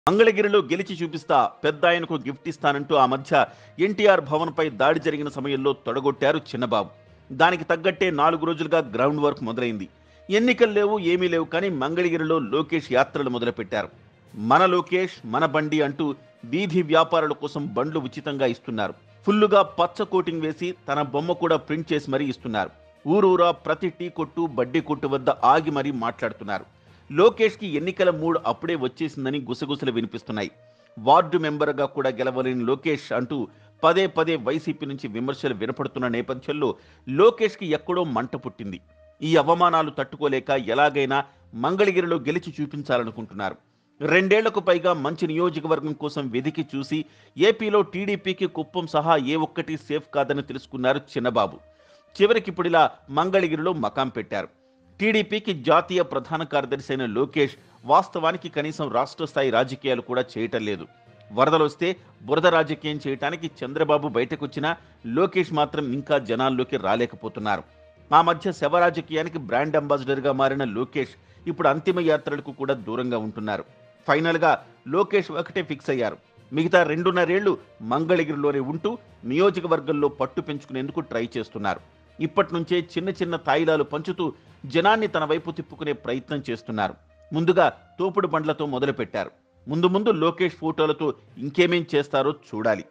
మంగళగిరిలో గెలిచి చూపిస్తా పెద్ద ఆయనకు గిఫ్ట్ ఇస్తానంటూ ఆ మధ్య ఎన్టీఆర్ భవన్పై దాడి జరిగిన సమయంలో తొడగొట్టారు చిన్నబాబు దానికి తగ్గట్టే నాలుగు రోజులుగా గ్రౌండ్ వర్క్ మొదలైంది ఎన్నికలు లేవు ఏమీ లేవు కానీ మంగళగిరిలో లోకేష్ యాత్రలు మొదలుపెట్టారు మన లోకేష్ మన బండి అంటూ వీధి వ్యాపారుల కోసం బండ్లు ఉచితంగా ఇస్తున్నారు ఫుల్లుగా పచ్చ కోటింగ్ వేసి తన బొమ్మ కూడా ప్రింట్ చేసి మరీ ఇస్తున్నారు ఊరూరా ప్రతి టీ కొట్టు బడ్డీ కొట్టు వద్ద ఆగి మరీ మాట్లాడుతున్నారు లోకేష్ కి ఎన్నికల మూడ్ అప్పుడే వచ్చేసిందని గుసగుసలు వినిపిస్తున్నాయి వార్డు మెంబర్గా కూడా గెలవలేని లోకేష్ అంటూ పదే పదే వైసీపీ నుంచి విమర్శలు వినపడుతున్న నేపథ్యంలో లోకేష్ కి ఎక్కడో మంట పుట్టింది ఈ అవమానాలు తట్టుకోలేక ఎలాగైనా మంగళగిరిలో గెలిచి చూపించాలనుకుంటున్నారు రెండేళ్లకు పైగా మంచి నియోజకవర్గం కోసం వెదికి చూసి ఏపీలో టీడీపీకి కుప్పం సహా ఏ ఒక్కటి సేఫ్ కాదని తెలుసుకున్నారు చిన్నబాబు చివరికి ఇప్పుడు ఇలా మంగళగిరిలో మకాం పెట్టారు టీడీపీకి జాతీయ ప్రధాన కార్యదర్శి అయిన లోకేష్ వాస్తవానికి కనీసం రాష్ట్ర స్థాయి రాజకీయాలు కూడా చేయటం లేదు వరదలొస్తే బురద రాజకీయం చేయటానికి చంద్రబాబు బయటకొచ్చినా లోకేష్ మాత్రం ఇంకా జనాల్లోకి రాలేకపోతున్నారు ఆ మధ్య శవ రాజకీయానికి బ్రాండ్ అంబాసిడర్గా మారిన లోకేష్ ఇప్పుడు అంతిమ యాత్రలకు కూడా దూరంగా ఉంటున్నారు ఫైనల్గా లోకేష్ ఒకటే ఫిక్స్ అయ్యారు మిగతా రెండున్నరేళ్లు మంగళగిరిలోనే ఉంటూ నియోజకవర్గంలో పట్టు పెంచుకునేందుకు ట్రై చేస్తున్నారు ఇప్పటి నుంచే చిన్న చిన్న తాయిలాలు పంచుతూ జనాన్ని తన వైపు తిప్పుకునే ప్రయత్నం చేస్తున్నారు ముందుగా తోపుడు బండ్లతో మొదలుపెట్టారు ముందు ముందు లోకేష్ ఫోటోలతో ఇంకేమేం చేస్తారో చూడాలి